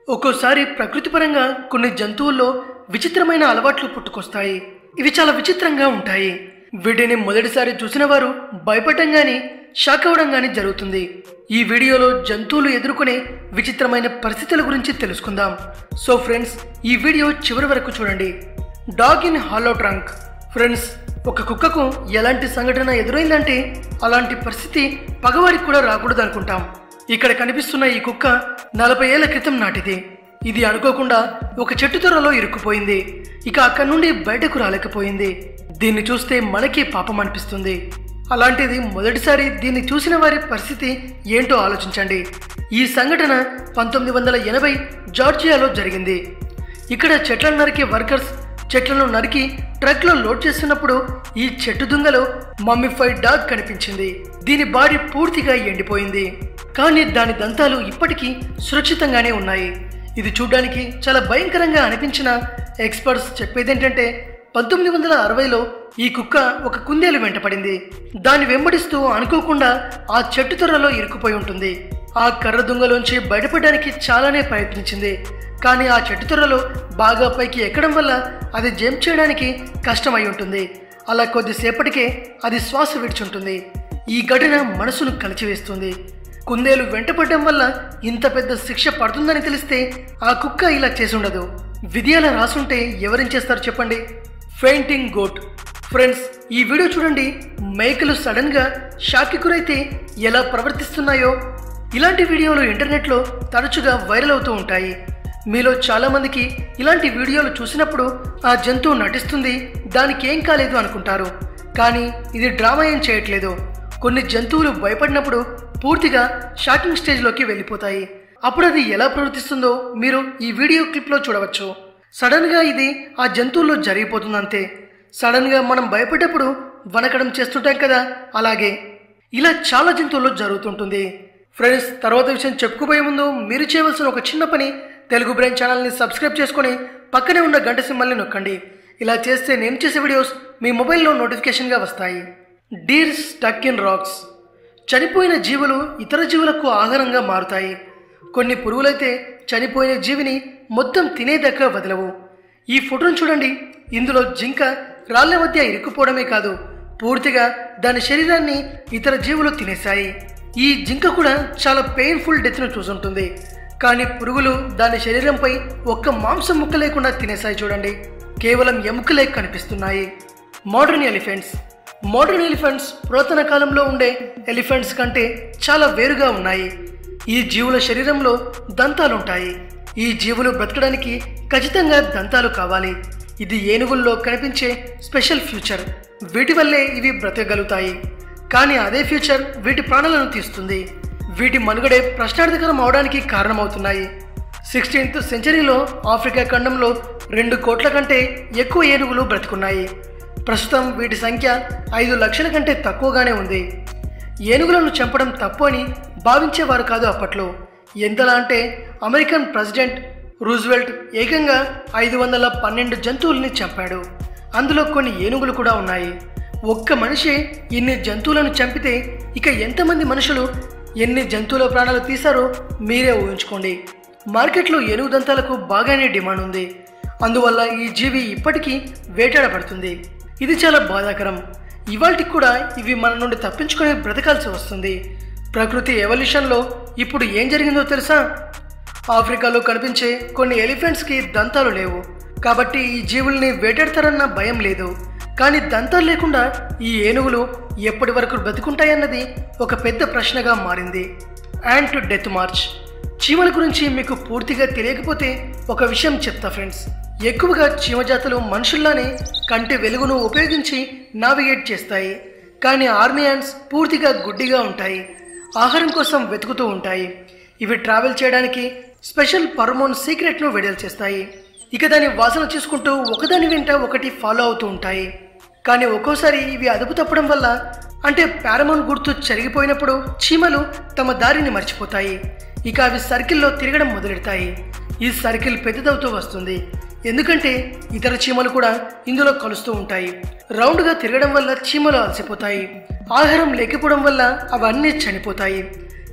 ఒక్కోసారి ప్రకృతి పరంగా కొన్ని జంతువుల్లో విచిత్రమైన అలవాట్లు పుట్టుకొస్తాయి ఇవి చాలా విచిత్రంగా ఉంటాయి వీటిని మొదటిసారి చూసిన వారు భయపడటం గాని షాక్ అవ్వడం గాని జరుగుతుంది ఈ వీడియోలో జంతువులు ఎదుర్కొనే విచిత్రమైన పరిస్థితుల గురించి తెలుసుకుందాం సో ఫ్రెండ్స్ ఈ వీడియో చివరి వరకు చూడండి dog in hollow trunk friends ఒక కుక్కకు ఎలాంటి సంఘటన ఎదురైందంటే అలాంటి పరిస్థితి పగవారికి కూడా రాకూడదు అనుకుంటాం ఇక్కడ కనిపిస్తున్న ఈ కుక్క నలభై ఏళ్ల క్రితం నాటిది ఇది అనుకోకుండా ఒక చెట్టు తొర్రలో ఇరుక్కుపోయింది ఇక అక్కడి నుండి బయటకు రాలేకపోయింది దీన్ని చూస్తే మనకి పాపం అనిపిస్తుంది అలాంటిది మొదటిసారి దీన్ని చూసిన వారి పరిస్థితి ఏంటో ఆలోచించండి ఈ సంఘటన పంతొమ్మిది వందల ఎనభై జార్జియాలో జరిగింది ఇక్కడ చెట్లను నరికే వర్కర్స్ చెట్లను నరికి ట్రక్లో లోడ్ చేస్తున్నప్పుడు ఈ చెట్టు దుంగలో మమ్మిఫైడ్ డాగ్ కనిపించింది దీని బాడీ పూర్తిగా ఎండిపోయింది కానీ దాని దంతాలు ఇప్పటికీ సురక్షితంగానే ఉన్నాయి ఇది చూడ్డానికి చాలా భయంకరంగా అనిపించిన ఎక్స్పర్ట్స్ చెప్పేదేంటంటే పంతొమ్మిది వందల అరవైలో ఈ కుక్క ఒక కుందేలు వెంటపడింది దాన్ని వెంబడిస్తూ అనుకోకుండా ఆ చెట్టు తొర్రలో ఇరుక్కుపోయి ఉంటుంది ఆ కర్ర దుంగలోంచి బయటపడడానికి చాలానే ప్రయత్నించింది కానీ ఆ చెట్టు తొర్రలో బాగా పైకి ఎక్కడం వల్ల అది జంప్ చేయడానికి కష్టమై ఉంటుంది అలా కొద్దిసేపటికే అది శ్వాస విడిచుంటుంది ఈ ఘటన మనసును కలిచివేస్తుంది కుందేలు వెంటపడడం వల్ల ఇంత పెద్ద శిక్ష పడుతుందని తెలిస్తే ఆ కుక్క ఇలా చేసి ఉండదు విధి అలా రాసుంటే ఎవరేం చేస్తారు చెప్పండి ఫెయింటింగ్ గోట్ ఫ్రెండ్స్ ఈ వీడియో చూడండి మేకలు సడన్ గా షాక్కి గురైతే ఎలా ప్రవర్తిస్తున్నాయో ఇలాంటి వీడియోలు ఇంటర్నెట్లో తరచుగా వైరల్ అవుతూ ఉంటాయి మీలో చాలా మందికి ఇలాంటి వీడియోలు చూసినప్పుడు ఆ జంతువు నటిస్తుంది దానికి ఏం కాలేదు అనుకుంటారు కానీ ఇది డ్రామా ఏం చేయట్లేదు కొన్ని జంతువులు భయపడినప్పుడు పూర్తిగా షాకింగ్ స్టేజ్లోకి వెళ్ళిపోతాయి అప్పుడు అది ఎలా ప్రవర్తిస్తుందో మీరు ఈ వీడియో క్లిప్లో చూడవచ్చు సడన్గా ఇది ఆ జంతువుల్లో జరిగిపోతుందంతే సడన్గా మనం భయపడ్డప్పుడు వనకడం చేస్తుంటాం కదా అలాగే ఇలా చాలా జంతువుల్లో జరుగుతుంటుంది ఫ్రెండ్స్ తర్వాత విషయం చెప్పుకోబోయే ముందు మీరు చేయవలసిన ఒక చిన్న పని తెలుగు బ్రెయిన్ ఛానల్ని సబ్స్క్రైబ్ చేసుకొని పక్కనే ఉన్న గంట సింబల్ని నొక్కండి ఇలా చేస్తే నేను చేసే వీడియోస్ మీ మొబైల్లో నోటిఫికేషన్గా వస్తాయి డీర్ స్టక్ ఇన్ రాక్స్ చనిపోయిన జీవులు ఇతర జీవులకు ఆహారంగా మారుతాయి కొన్ని పురుగులైతే చనిపోయిన జీవిని మొత్తం తినేదాకా వదలవు ఈ ఫోటోను చూడండి ఇందులో జింక రాళ్ల మధ్య ఇరుక్కుపోవడమే కాదు పూర్తిగా దాని శరీరాన్ని ఇతర జీవులు తినేశాయి ఈ జింక కూడా చాలా పెయిన్ఫుల్ డెత్ను చూసుంటుంది కానీ పురుగులు దాని శరీరంపై ఒక్క మాంసం ముక్క లేకుండా తినేశాయి చూడండి కేవలం ఎముకలే కనిపిస్తున్నాయి మోడర్న్ ఎలిఫెంట్స్ మోడర్న్ ఎలిఫెంట్స్ పురాతన కాలంలో ఉండే ఎలిఫెంట్స్ కంటే చాలా వేరుగా ఉన్నాయి ఈ జీవుల శరీరంలో దంతాలుంటాయి ఈ జీవులు బ్రతకడానికి ఖచ్చితంగా దంతాలు కావాలి ఇది ఏనుగుల్లో కనిపించే స్పెషల్ ఫ్యూచర్ వీటి వల్లే ఇవి బ్రతకగలుగుతాయి కానీ అదే ఫ్యూచర్ వీటి ప్రాణాలను తీస్తుంది వీటి మనుగడే ప్రశ్నార్థకరం అవడానికి కారణమవుతున్నాయి సిక్స్టీన్త్ సెంచరీలో ఆఫ్రికా ఖండంలో రెండు కోట్ల కంటే ఎక్కువ ఏనుగులు బ్రతుకున్నాయి ప్రస్తుతం వీటి సంఖ్య ఐదు లక్షల కంటే తక్కువగానే ఉంది ఏనుగులను చంపడం తప్పు అని భావించేవారు కాదు అప్పట్లో ఎంతలా అంటే అమెరికన్ ప్రెసిడెంట్ రూజ్వెల్ట్ ఏకంగా ఐదు వందల పన్నెండు జంతువుల్ని చంపాడు అందులో కొన్ని ఏనుగులు కూడా ఉన్నాయి ఒక్క మనిషి ఇన్ని జంతువులను చంపితే ఇక ఎంతమంది మనుషులు ఎన్ని జంతువుల ప్రాణాలు తీశారో మీరే ఊహించుకోండి మార్కెట్లో ఏనుగు దంతాలకు బాగానే డిమాండ్ ఉంది అందువల్ల ఈ జీవి ఇప్పటికీ వేటాడబడుతుంది ఇది చాలా బాధాకరం ఇవాళకి కూడా ఇవి మన నుండి తప్పించుకొని బ్రతకాల్సి వస్తుంది ప్రకృతి ఎవల్యూషన్లో ఇప్పుడు ఏం జరిగిందో తెలుసా ఆఫ్రికాలో కనిపించే కొన్ని ఎలిఫెంట్స్కి దంతాలు లేవు కాబట్టి ఈ జీవుల్ని వేటాడతారన్న భయం లేదు కానీ దంతాలు లేకుండా ఈ ఏనుగులు ఎప్పటి వరకు బ్రతుకుంటాయన్నది ఒక పెద్ద ప్రశ్నగా మారింది యాంట్ డెత్ మార్చ్ చీమల గురించి మీకు పూర్తిగా తెలియకపోతే ఒక విషయం చెప్తా ఫ్రెండ్స్ ఎక్కువగా చీమజాతులు మనుషుల్లానే కంటి వెలుగును ఉపయోగించి నావిగేట్ చేస్తాయి కానీ ఆర్మీ యాంట్స్ పూర్తిగా గుడ్డిగా ఉంటాయి ఆహారం కోసం వెతుకుతూ ఉంటాయి ఇవి ట్రావెల్ చేయడానికి స్పెషల్ పర్మోన్ సీక్రెట్ను విడుదల చేస్తాయి ఇక దాని వాసన చూసుకుంటూ ఒకదాని వెంట ఒకటి ఫాలో అవుతూ ఉంటాయి కానీ ఒక్కోసారి ఇవి అదుపు తప్పడం వల్ల అంటే పారమోన్ గుర్తు చెరిగిపోయినప్పుడు చీమలు తమ దారిని మర్చిపోతాయి ఇక అవి సర్కిల్లో తిరగడం మొదలెడతాయి ఈ సర్కిల్ పెద్దదవుతూ వస్తుంది ఎందుకంటే ఇతర చీమలు కూడా ఇందులో కలుస్తూ ఉంటాయి రౌండ్గా తిరగడం వల్ల చీమలు అలసిపోతాయి ఆహారం లేకపోవడం వల్ల అవన్నీ చనిపోతాయి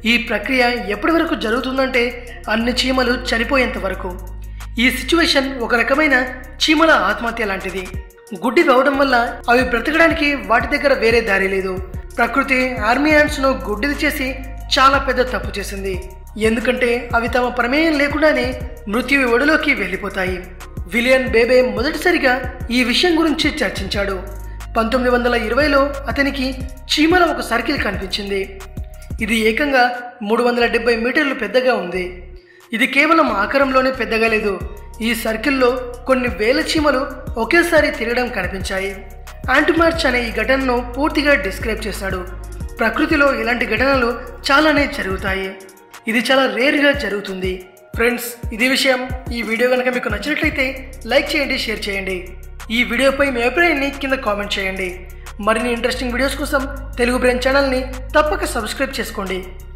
ఈ ప్రక్రియ ఎప్పటి వరకు జరుగుతుందంటే అన్ని చీమలు చనిపోయేంత వరకు ఈ సిచ్యువేషన్ ఒక రకమైన చీమల ఆత్మహత్య లాంటిది గుడ్డి అవడం వల్ల అవి బ్రతకడానికి వాటి దగ్గర వేరే దారి లేదు ప్రకృతి ఆర్మీ యాండ్స్ ను గుడ్డిది చేసి చాలా పెద్ద తప్పు చేసింది ఎందుకంటే అవి తమ ప్రమేయం లేకుండానే మృత్యు ఒడిలోకి వెళ్ళిపోతాయి విలియన్ బేబే మొదటిసారిగా ఈ విషయం గురించి చర్చించాడు పంతొమ్మిది వందల ఇరవైలో అతనికి చీమల ఒక సర్కిల్ కనిపించింది ఇది ఏకంగా మూడు వందల డెబ్బై మీటర్లు పెద్దగా ఉంది ఇది కేవలం ఆకారంలోనే పెద్దగా లేదు ఈ సర్కిల్లో కొన్ని వేల చీమలు ఒకేసారి తిరగడం కనిపించాయి యాంటిమార్చ్ అనే ఈ ఘటనను పూర్తిగా డిస్క్రైబ్ చేశాడు ప్రకృతిలో ఇలాంటి ఘటనలు చాలానే జరుగుతాయి ఇది చాలా రేర్గా జరుగుతుంది ఫ్రెండ్స్ ఇది విషయం ఈ వీడియో కనుక మీకు నచ్చినట్లయితే లైక్ చేయండి షేర్ చేయండి ఈ వీడియోపై మీ అభిప్రాయాన్ని కింద కామెంట్ చేయండి మరిన్ని ఇంట్రెస్టింగ్ వీడియోస్ కోసం తెలుగు బ్రెయిన్ ఛానల్ని తప్పక సబ్స్క్రైబ్ చేసుకోండి